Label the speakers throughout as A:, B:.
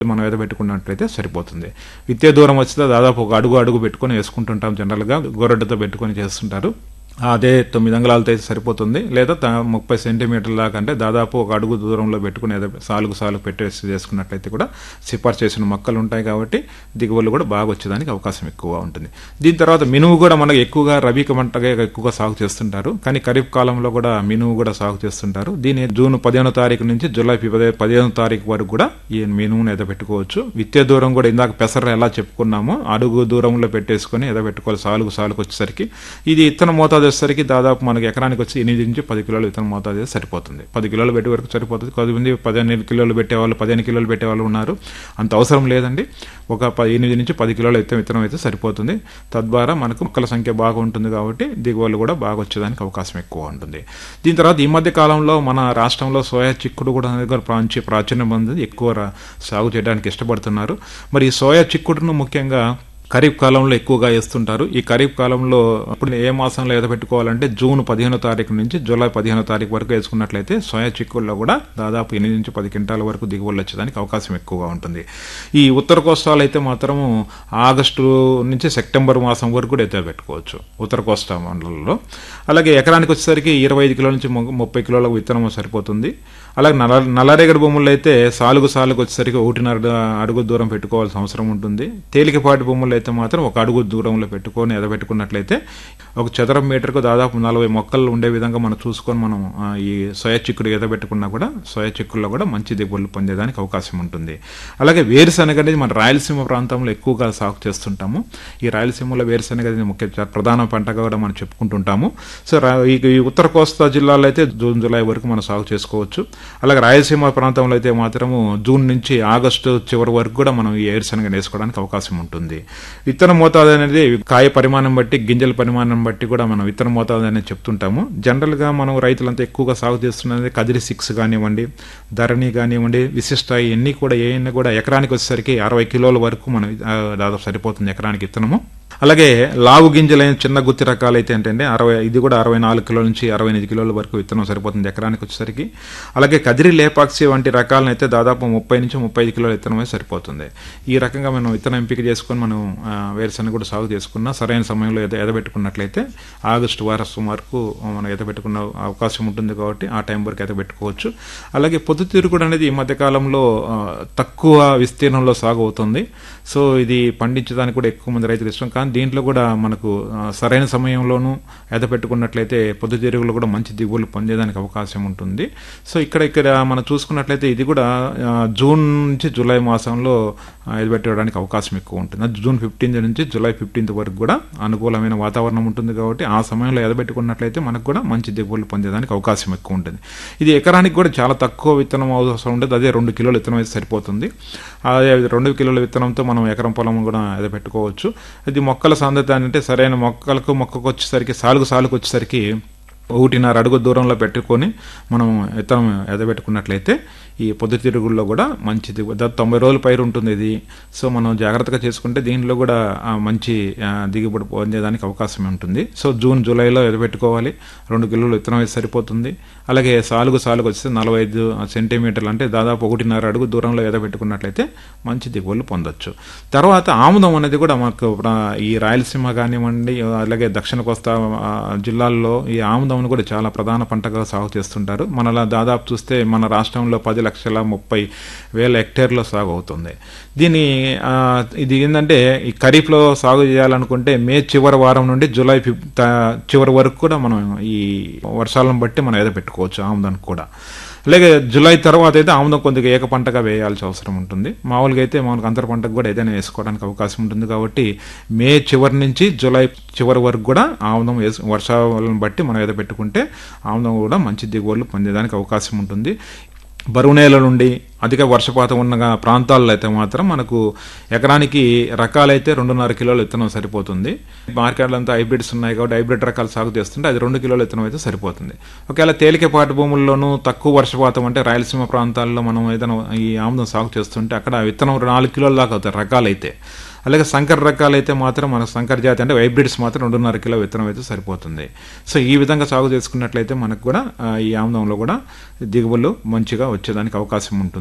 A: మనం ఎదబెట్టుకున్నట్లయితే సరిపోతుంది విత్తే దూరం వచ్చితే దాదాపు ఒక అడుగు అడుగు పెట్టుకొని వేసుకుంటుంటాం జనరల్గా గొర్రెడ్డతో పెట్టుకొని చేస్తుంటారు అదే తొమ్మిది అంగుళాలతో అయితే సరిపోతుంది లేదా త- ముప్పై సెంటీమీటర్ల దాకా అంటే దాదాపు ఒక అడుగు దూరంలో పెట్టుకుని ఏదో సాలుగు సాలు పెట్టేసి చేసుకున్నట్లయితే కూడా సిఫార్సు చేసిన మొక్కలు ఉంటాయి కాబట్టి దిగుబడులు కూడా బాగా వచ్చేదానికి అవకాశం ఎక్కువగా ఉంటుంది దీని తర్వాత మినుము కూడా మనకు ఎక్కువగా రబీ పంటగా ఎక్కువగా సాగు చేస్తుంటారు కానీ ఖరీఫ్ కాలంలో కూడా మినుము కూడా సాగు చేస్తుంటారు దీని జూన్ పదిహేనో తారీఖు నుంచి జూలై పదే పదిహేనో తారీఖు వరకు కూడా ఈ మినుమును ఎదబెట్టుకోవచ్చు విత్తే దూరం కూడా ఇందాక పెసర ఎలా చెప్పుకున్నామో అడుగు దూరంలో పెట్టేసుకొని ఎదబెట్టుకోవాలి సాలుగు సాలుకు వచ్చేసరికి ఇది ఇత్తన మోతాదు వచ్చేసరికి దాదాపు మనకి ఎకరానికి వచ్చి ఎనిమిది నుంచి పది కిలోలు విత్తన మోతాదు అయితే సరిపోతుంది పది కిలోలు పెట్టి వరకు సరిపోతుంది కొద్దిమంది పదిహేను కిలోలు పెట్టేవాళ్ళు పదిహేను కిలోలు పెట్టేవాళ్ళు ఉన్నారు అంత అవసరం లేదండి ఒక ప- ఎనిమిది నుంచి పది కిలోల విత్తనం విత్తనం అయితే సరిపోతుంది తద్వారా మనకు మొక్కల సంఖ్య బాగా ఉంటుంది కాబట్టి దిగుబడులు కూడా బాగా వచ్చేదానికి అవకాశం ఎక్కువ ఉంటుంది దీని తర్వాత ఈ మధ్య కాలంలో మన రాష్ట్రంలో సోయా చిక్కుడు కూడా అనేది కూడా ప్రాంచి ప్రాచుర్యం పొంది ఎక్కువ రా- సాగు చేయడానికి ఇష్టపడుతున్నారు మరి ఈ సోయా చిక్కుడును ముఖ్యంగా ఖరీఫ్ కాలంలో ఎక్కువగా వేస్తుంటారు ఈ ఖరీఫ్ కాలంలో ఇప్పుడు ఏ మాసంలో ఎద పెట్టుకోవాలంటే జూన్ పదిహేనో తారీఖు నుంచి జూలై పదిహేనో తారీఖు వరకు వేసుకున్నట్లయితే సోయా చిక్కుల్లో కూడా దాదాపు ఎనిమిది నుంచి పది క్వింటాల వరకు దిగుబడులు వచ్చేదానికి అవకాశం ఎక్కువగా ఉంటుంది ఈ ఉత్తర కోస్తాలు అయితే మాత్రము ఆగస్టు నుంచి సెప్టెంబర్ మాసం వరకు కూడా ఎత్తే పెట్టుకోవచ్చు ఉత్తర కోస్తా మండలంలో అలాగే ఎకరానికి వచ్చేసరికి ఇరవై ఐదు కిలోల నుంచి ము- ముప్పై కిలోల విత్తనం సరిపోతుంది అలాగే నల్ల నల్లరేగడి భూముల్లో అయితే సాలుగు సాలుగు వచ్చేసరికి ఒకటిన్నర అడుగు దూరం పెట్టుకోవాల్సిన అవసరం ఉంటుంది తేలికపాటి భూముల్లో అయితే మాత్రం ఒక అడుగు దూరంలో పెట్టుకొని ఎదబెట్టుకున్నట్లయితే ఒక చదరం మీటర్కు దాదాపు నలభై మొక్కలు ఉండే విధంగా మనం చూసుకొని మనం ఆ, ఈ సోయా చిక్కుడు ఎదబెట్టుకున్నా కూడా సోయా చిక్కుల్లో కూడా మంచి దిగుబడులు పొందేదానికి అవకాశం ఉంటుంది అలాగే వేరుశనగ అనేది మన రాయలసీమ ప్రాంతంలో ఎక్కువగా సాగు చేస్తుంటాము ఈ రాయలసీమలో వేరుశనగ అనేది ముఖ్య చ- ప్రధాన పంటగా కూడా మనం చెప్పుకుంటుంటాము సో రా- ఈ ఈ ఉత్తర కోస్తా జిల్లాలో అయితే జూన్ జూలై వరకు మనం సాగు చేసుకోవచ్చు అలాగే రాయలసీమ ప్రాంతంలో అయితే మాత్రము జూన్ నుంచి ఆగస్టు చివరి వరకు కూడా మనం ఈ వేరుశనగ వేసుకోవడానికి అవకాశం ఉంటుంది విత్తన మోతాదు అనేది కాయ పరిమాణం బట్టి గింజల పరిమాణం బట్టి కూడా మనం విత్తన మోతాదు అనేది చెప్తుంటాము జనరల్ గా మనం రైతులంతా ఎక్కువగా సాగు చేస్తున్నది కదిరి సిక్స్ కానివ్వండి ధరణి కానివ్వండి విశిష్ట ఇవన్నీ కూడా ఏవన్నీ కూడా ఎకరానికి వచ్చేసరికి అరవై కిలోల వరకు మనం ఆ, దాదాపు సరిపోతుంది ఎకరానికి విత్తనము అలాగే లావు గింజలైన చిన్న గుత్తి రకాలు అయితే ఏంటంటే అరవై ఇది కూడా అరవై నాలుగు కిలోల నుంచి అరవై ఎనిమిది కిలోల వరకు విత్తనం సరిపోతుంది ఎకరానికి వచ్చేసరికి అలాగే కదిరి లేపాక్షి వంటి రకాలను అయితే దాదాపు ముప్పై నుంచి ముప్పై ఐదు కిలోల విత్తనమే సరిపోతుంది ఈ రకంగా మనం విత్తనం ఎంపిక చేసుకొని మనం ఆ, వేరుశనగ కూడా సాగు చేసుకున్నా సరైన సమయంలో ఎద ఎదబెట్టుకున్నట్లయితే ఆగస్టు వారసం వరకు మనం ఎదబెట్టుకున్న అవకాశం ఉంటుంది కాబట్టి ఆ టైం వరకు ఎదబెట్టుకోవచ్చు అలాగే పొద్దుతిరుగుడు అనేది ఈ మధ్య కాలంలో ఆ, తక్కువ విస్తీర్ణంలో సాగు అవుతుంది సో ఇది పండించడానికి కూడా ఎక్కువ మంది రైతులు ఇష్టం కానీ దీంట్లో కూడా మనకు ఆ, సరైన సమయంలోనూ ఎద పెట్టుకున్నట్లయితే పొద్దుతిరుగులు కూడా మంచి దిగుబడులు పొందేదానికి అవకాశం ఉంటుంది సో ఇక్కడ ఇక్కడ మనం చూసుకున్నట్లయితే ఇది కూడా ఆ, జూన్ నుంచి జూలై మాసంలో ఆ, ఎదబెట్టడానికి అవకాశం ఎక్కువ ఉంటుంది అది జూన్ ఫిఫ్టీన్త్ నుంచి జూలై ఫిఫ్టీన్త్ వరకు కూడా అనుకూలమైన వాతావరణం ఉంటుంది కాబట్టి ఆ సమయంలో ఎదబెట్టుకున్నట్లయితే మనకు కూడా మంచి దిగుబడులు పొందేదానికి అవకాశం ఎక్కువ ఉంటుంది ఇది ఎకరానికి కూడా చాలా తక్కువ విత్తనం అవసరం ఉంటుంది అదే రెండు కిలోల విత్తనం అయితే సరిపోతుంది అదే రెండు కిలోల విత్తనంతో మనం ఎకరం పొలం కూడా ఎదబెట్టుకోవచ్చు ఇది మొక్కల సాంద్రత అంటే సరైన మొక్కలకు మొక్కకు వచ్చేసరికి సాలుగు సాలుకు వచ్చేసరికి ఒకటిన్నర అడుగు దూరంలో పెట్టుకొని మనం విత్తనం ఎదబెట్టుకున్నట్లయితే ఈ పొద్దుతిరుగుల్లో కూడా మంచి దిగు దాదాపు తొంభై రోజుల పైరు ఉంటుంది ఇది సో మనం జాగ్రత్తగా చేసుకుంటే దీనిలో కూడా ఆ, మంచి ఆ, దిగుబడి పొందేదానికి అవకాశం ఉంటుంది సో జూన్ జూలైలో ఎదబెట్టుకోవాలి రెండు కిలోలు విత్తనం వేసి సరిపోతుంది అలాగే సాలుగు సాలుగు వచ్చేసి నలభై ఐదు సెంటీమీటర్లు అంటే దాదాపు ఒకటిన్నర అడుగు దూరంలో ఎదబెట్టుకున్నట్లయితే మంచి దిగుబడులు పొందొచ్చు తర్వాత ఆముదం అనేది కూడా మాకు ప్ర- ఈ రాయలసీమ కానివ్వండి అలాగే దక్షిణ కోస్తా ఆ, జిల్లాల్లో ఈ ఆముదం కూడా చాలా ప్రధాన పంటగా సాగు చేస్తుంటారు మనలా దాదాపు చూస్తే మన రాష్ట్రంలో పది లక్షల ముప్పై వేల హెక్టేర్లో సాగు అవుతుంది దీని ఆ, ఇది ఏంటంటే ఈ ఖరీఫ్లో సాగు చేయాలనుకుంటే మే చివరి వారం నుండి జూలై ఫిఫ్ త- చివరి వరకు కూడా మనం ఈ వర్షాలను బట్టి మనం ఏదో పెట్టుకోవచ్చు ఆముదానికి కూడా అలాగే జూలై తర్వాత అయితే ఆముదం కొద్దిగా ఏక పంటగా వేయాల్సిన అవసరం ఉంటుంది మామూలుగా అయితే మనకు అంతర పంటకు కూడా ఏదైనా వేసుకోవడానికి అవకాశం ఉంటుంది కాబట్టి మే చివరి నుంచి జూలై చివరి వరకు కూడా ఆముదం వేసు వర్షాలను బట్టి మనం ఏదో పెట్టుకుంటే ఆముదం కూడా మంచి దిగుబడులు పొందేదానికి అవకాశం ఉంటుంది బరువు నేల నుండి అధిక వర్షపాతం ఉన్న ప్రాంతాల్లో అయితే మాత్రం మనకు ఎకరానికి రకాలైతే రెండున్నర కిలోల విత్తనం సరిపోతుంది మార్కెట్లో అంతా హైబ్రిడ్స్ ఉన్నాయి కాబట్టి హైబ్రిడ్ రకాలు సాగు చేస్తుంటే అది రెండు కిలోల విత్తనం అయితే సరిపోతుంది ఒకవేళ తేలికపాటి భూముల్లోనూ తక్కువ వర్షపాతం అంటే రాయలసీమ ప్రాంతాల్లో మనం ఏదైనా ఈ ఆముదం సాగు చేస్తుంటే అక్కడ విత్తనం నాలుగు కిలోల దాకా అవుతాయి రకాలైతే అలాగే సంకర రకాలు అయితే మాత్రం మన సంకర జాతి అంటే హైబ్రిడ్స్ మాత్రం రెండున్నర కిలో విత్తనం అయితే సరిపోతుంది సో ఈ విధంగా సాగు చేసుకున్నట్లయితే మనకు కూడా ఆ, ఈ ఆముదంలో కూడా దిగుబడులు మంచిగా వచ్చేదానికి అవకాశం ఉంటుంది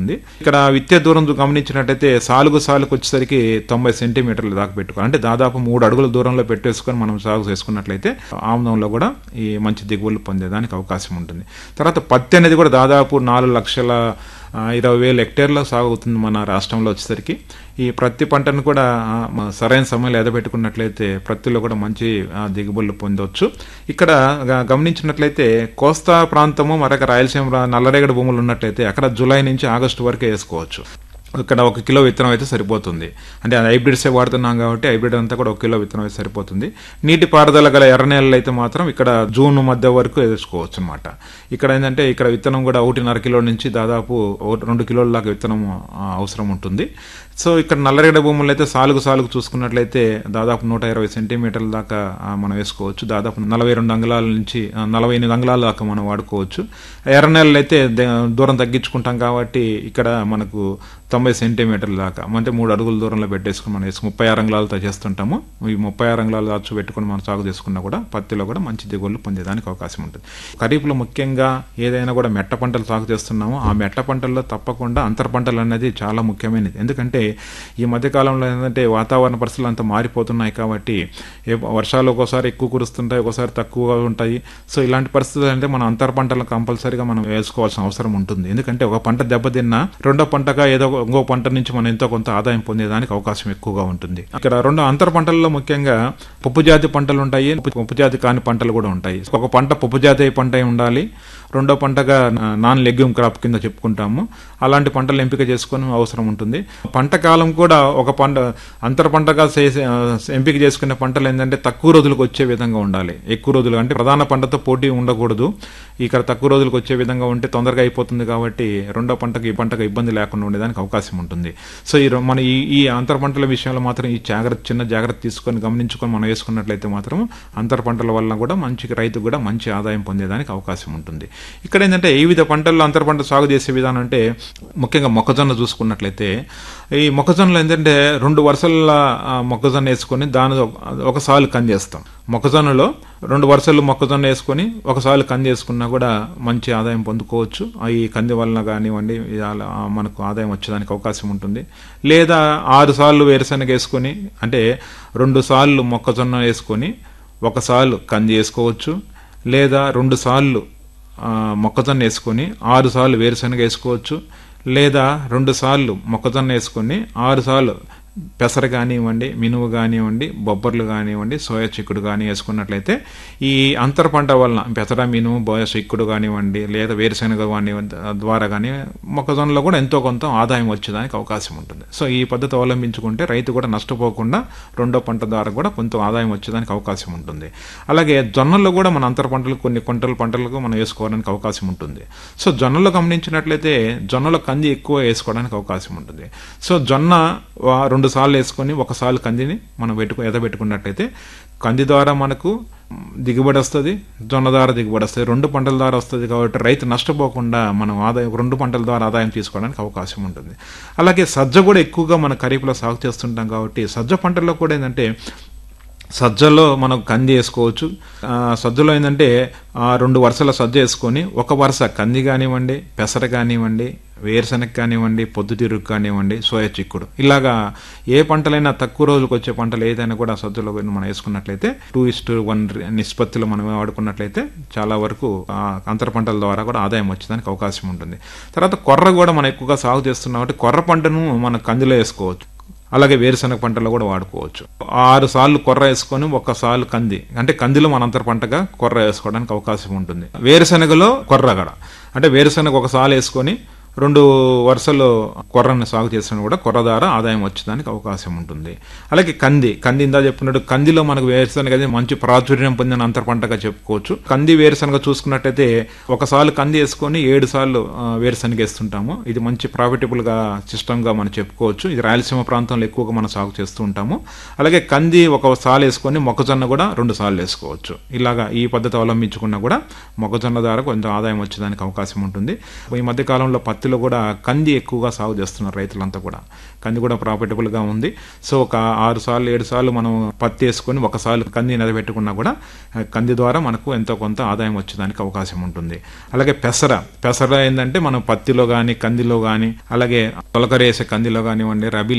A: ఉంటుంది ఇక్కడ విత్తే దూరం గమనించినట్టయితే సాలుగు సాలుకు వచ్చేసరికి తొంభై సెంటీమీటర్ల దాకా పెట్టుకోవాలి అంటే దాదాపు మూడు అడుగుల దూరంలో పెట్టేసుకొని మనం సాగు చేసుకున్నట్లయితే ఆముదంలో కూడా ఈ మంచి దిగుబడులు పొందేదానికి అవకాశం ఉంటుంది తర్వాత పత్తి అనేది కూడా దాదాపు నాలుగు లక్షల ఆ, ఇరవై వేల హెక్టేర్లో సాగు అవుతుంది మన రాష్ట్రంలో వచ్చేసరికి ఈ ప్రతి పంటను కూడా ఆ, మ- సరైన సమయంలో ఎదబెట్టుకున్నట్లయితే ప్రత్తిలో కూడా మంచి ఆ, దిగుబడులు పొందవచ్చు ఇక్కడ గ- గమనించినట్లయితే కోస్తా ప్రాంతము మరొక రాయలసీమ రా- నల్లరేగడి భూములు ఉన్నట్లయితే అక్కడ జూలై నుంచి ఆగస్టు వరకు వేసుకోవచ్చు ఇక్కడ ఒక కిలో విత్తనం అయితే సరిపోతుంది అంటే హైబ్రిడ్సే వాడుతున్నాం కాబట్టి హైబ్రిడ్ అంతా కూడా ఒక కిలో విత్తనం అయితే సరిపోతుంది నీటి పారుదల గల ఎర్ర నేలలు అయితే మాత్రం ఇక్కడ జూన్ మధ్య వరకు వేసుకోవచ్చు అనమాట ఇక్కడ ఏంటంటే ఇక్కడ విత్తనం కూడా ఒకటిన్నర కిలో నుంచి దాదాపు ఓ- రెండు కిలోల దాకా విత్తనం ఆ, అవసరం ఉంటుంది సో ఇక్కడ నల్లరేగడి భూములు అయితే సాలుగు సాలుగు చూసుకున్నట్లయితే దాదాపు నూట ఇరవై సెంటీమీటర్ల దాకా ఆ, మనం వేసుకోవచ్చు దాదాపు నలభై రెండు అంగుళాల నుంచి ఆ, నలభై ఎనిమిది అంగుళాల దాకా మనం వాడుకోవచ్చు ఎర్ర నెలలు అయితే ద- దూరం తగ్గించుకుంటాం కాబట్టి ఇక్కడ మనకు తొంభై సెంటీమీటర్ల దాకా అంటే మూడు అడుగుల దూరంలో పెట్టేసుకుని మనం వేసుకుని ముప్పై ఆరు అంగుళాలతో చేస్తుంటాము ఈ ముప్పై ఆరు అంగుళాలు దాచు పెట్టుకుని మనం సాగు చేసుకున్నా కూడా పత్తిలో కూడా మంచి దిగుబడులు పొందేదానికి అవకాశం ఉంటుంది ఖరీఫ్లో ముఖ్యంగా ఏదైనా కూడా మెట్ట పంటలు సాగు చేస్తున్నామో ఆ మెట్ట పంటల్లో తప్పకుండా అంతర పంటలు అనేది చాలా ముఖ్యమైనది ఎందుకంటే ఈ మధ్య కాలంలో ఏంటంటే వాతావరణ పరిస్థితులు అంతా మారిపోతున్నాయి కాబట్టి ఏ వర్షాలు ఒక్కోసారి ఎక్కువ కురుస్తుంటాయి ఒక్కోసారి తక్కువగా ఉంటాయి సో ఇలాంటి పరిస్థితులు అంటే మనం అంతర పంటలు కంపల్సరీగా మనం వేసుకోవాల్సిన అవసరం ఉంటుంది ఎందుకంటే ఒక పంట దెబ్బతిన్నా రెండో పంటగా ఏదో ఒక- ఇంకో పంట నుంచి మనం ఎంతో కొంత ఆదాయం పొందేదానికి అవకాశం ఎక్కువగా ఉంటుంది ఇక్కడ రెండు అంతర పంటల్లో ముఖ్యంగా పప్పు జాతి పంటలు ఉంటాయి పప్పు జాతి కాని పంటలు కూడా ఉంటాయి ఒక పంట పప్పు జాతి పంట అయి ఉండాలి రెండో పంటగా నా- నాన్ లెగ్యూమ్ క్రాప్ కింద చెప్పుకుంటాము అలాంటి పంటలు ఎంపిక చేసుకొని అవసరం ఉంటుంది పంట కాలం కూడా ఒక పంట అంతర పంటగా చేసే ఆ, ఎంపిక చేసుకునే పంటలు ఏంటంటే తక్కువ రోజులకు వచ్చే విధంగా ఉండాలి ఎక్కువ రోజులు అంటే ప్రధాన పంటతో పోటీ ఉండకూడదు ఇక్కడ తక్కువ రోజులకు వచ్చే విధంగా ఉంటే తొందరగా అయిపోతుంది కాబట్టి రెండో పంటకు ఈ పంటకు ఇబ్బంది లేకుండా ఉండేదానికి అవకాశం ఉంటుంది సో ఈ రొ- మన ఈ ఈ అంతర పంటల విషయంలో మాత్రం ఈ జాగ్రత్త చిన్న జాగ్రత్త తీసుకొని గమనించుకొని మనం వేసుకున్నట్లయితే మాత్రం అంతర పంటల వల్ల కూడా మంచి రైతుకు కూడా మంచి ఆదాయం పొందేదానికి అవకాశం ఉంటుంది ఇక్కడ ఏంటంటే ఈ వివిధ పంటల్లో అంతర పంట సాగు చేసే విధానం అంటే ముఖ్యంగా మొక్కజొన్న చూసుకున్నట్లయితే ఈ మొక్కజొన్నలో ఏంటంటే రెండు వరుసల ఆ, మొక్కజొన్న వేసుకొని దాని ఒక- ఒకసారి కంది వేస్తాం మొక్కజొన్నలో రెండు వరుసలు మొక్కజొన్న వేసుకొని ఒకసారి కంది వేసుకున్నా కూడా మంచి ఆదాయం పొందుకోవచ్చు ఆ ఈ కంది వలన కానివ్వండి ఇది అలా మనకు ఆదాయం వచ్చేదానికి అవకాశం ఉంటుంది లేదా ఆరు సార్లు వేరుశనగ వేసుకొని అంటే రెండు సార్లు మొక్కజొన్న వేసుకొని ఒకసారి కంది వేసుకోవచ్చు లేదా రెండు సార్లు ఆ, మొక్కజొన్న వేసుకొని ఆరు సార్లు వేరుశనగ వేసుకోవచ్చు లేదా రెండు సార్లు మొక్కజొన్న వేసుకొని ఆరు సార్లు పెసర కానివ్వండి మినుము కానివ్వండి బొబ్బర్లు కానివ్వండి సోయా చిక్కుడు కానీ వేసుకున్నట్లయితే ఈ అంతర పంట వలన పెసర మినుము బోయ చిక్కుడు కానివ్వండి లేదా వేరుశనగ కానివ్వండి ద్వారా కానీ మొక్కజొన్నలో కూడా ఎంతో కొంత ఆదాయం వచ్చేదానికి అవకాశం ఉంటుంది సో ఈ పద్ధతి అవలంబించుకుంటే రైతు కూడా నష్టపోకుండా రెండో పంట ద్వారా కూడా కొంత ఆదాయం వచ్చేదానికి అవకాశం ఉంటుంది అలాగే జొన్నల్లో కూడా మన అంతర పంటలు కొన్ని కొంటల పంటలకు మనం వేసుకోవడానికి అవకాశం ఉంటుంది సో జొన్నలో గమనించినట్లయితే జొన్నలో కంది ఎక్కువ వేసుకోవడానికి అవకాశం ఉంటుంది సో జొన్న వా- రెండు సార్లు వేసుకొని ఒకసారి కందిని మనం పెట్టుకు ఎదబెట్టుకున్నట్లయితే కంది ద్వారా మనకు దిగుబడి వస్తుంది జొన్న ద్వారా దిగుబడి వస్తుంది రెండు పంటల ద్వారా వస్తుంది కాబట్టి రైతు నష్టపోకుండా మనం ఆదాయం రెండు పంటల ద్వారా ఆదాయం తీసుకోవడానికి అవకాశం ఉంటుంది అలాగే సజ్జ కూడా ఎక్కువగా మన ఖరీఫ్లో సాగు చేస్తుంటాం కాబట్టి సజ్జ పంటల్లో కూడా ఏంటంటే సజ్జలో మనం కంది వేసుకోవచ్చు ఆ, సజ్జలో ఏంటంటే ఆ, రెండు వరుసల సజ్జ వేసుకొని ఒక వరుస కంది కానివ్వండి పెసర కానివ్వండి వేరుశనగ కానివ్వండి పొద్దుతిరుగు కానివ్వండి సోయా చిక్కుడు ఇలాగా ఏ పంటలైనా తక్కువ రోజులకు వచ్చే పంటలు ఏదైనా కూడా సజ్జలో కానీ మనం వేసుకున్నట్లయితే టూ ఇస్ వన్ నిష్పత్తిలో మనం వాడుకున్నట్లయితే చాలా వరకు ఆ, అంతర పంటల ద్వారా కూడా ఆదాయం వచ్చేదానికి అవకాశం ఉంటుంది తర్వాత కొర్ర కూడా మనం ఎక్కువగా సాగు చేస్తున్నాం కాబట్టి కొర్ర పంటను మనం కందిలో వేసుకోవచ్చు అలాగే వేరుశనగ పంటలో కూడా వాడుకోవచ్చు ఆరు సార్లు కొర్ర వేసుకొని ఒక సార్లు కంది అంటే కందిలో మన అంతర పంటగా కొర్ర వేసుకోవడానికి అవకాశం ఉంటుంది వేరుశనగలో కొర్ర కూడా అంటే వేరుశనగ ఒక సాలు వేసుకొని రెండు వరుసలు కొర్రను సాగు చేసిన కూడా కొర్ర ద్వారా ఆదాయం వచ్చేదానికి అవకాశం ఉంటుంది అలాగే కంది కంది ఇందా చెప్పినట్టు కందిలో మనకు వేరుశనగ అనేది మంచి ప్రాచుర్యం పొందిన అంతర పంటగా చెప్పుకోవచ్చు కంది వేరుశనగ చూసుకున్నట్టయితే ఒకసారి కంది వేసుకొని ఏడు సార్లు ఆ, వేరుశనగ వేస్తుంటాము ఇది మంచి ప్రాఫిటబుల్ గా సిస్టమ్ గా మనం చెప్పుకోవచ్చు ఇది రాయలసీమ ప్రాంతంలో ఎక్కువగా మనం సాగు చేస్తూ ఉంటాము అలాగే కంది ఒక సాలు వేసుకొని మొక్కజొన్న కూడా రెండు సార్లు వేసుకోవచ్చు ఇలాగా ఈ పద్ధతి అవలంబించుకున్నా కూడా మొక్కజొన్న ద్వారా కొంచెం ఆదాయం వచ్చేదానికి అవకాశం ఉంటుంది ఈ మధ్య కాలంలో పత్తి పత్తిలో కూడా కంది ఎక్కువగా సాగు చేస్తున్నారు రైతులంతా కూడా కంది కూడా ప్రాఫిటబుల్గా ఉంది సో ఒక ఆరు సార్లు ఏడు సార్లు మనం పత్తి వేసుకొని ఒకసారి కంది నిలబెట్టుకున్నా కూడా ఆ, కంది ద్వారా మనకు ఎంతో కొంత ఆదాయం వచ్చేదానికి అవకాశం ఉంటుంది అలాగే పెసర పెసర ఏంటంటే మనం పత్తిలో కానీ కందిలో కానీ అలాగే తొలకరేసే కందిలో కానివ్వండి రబీ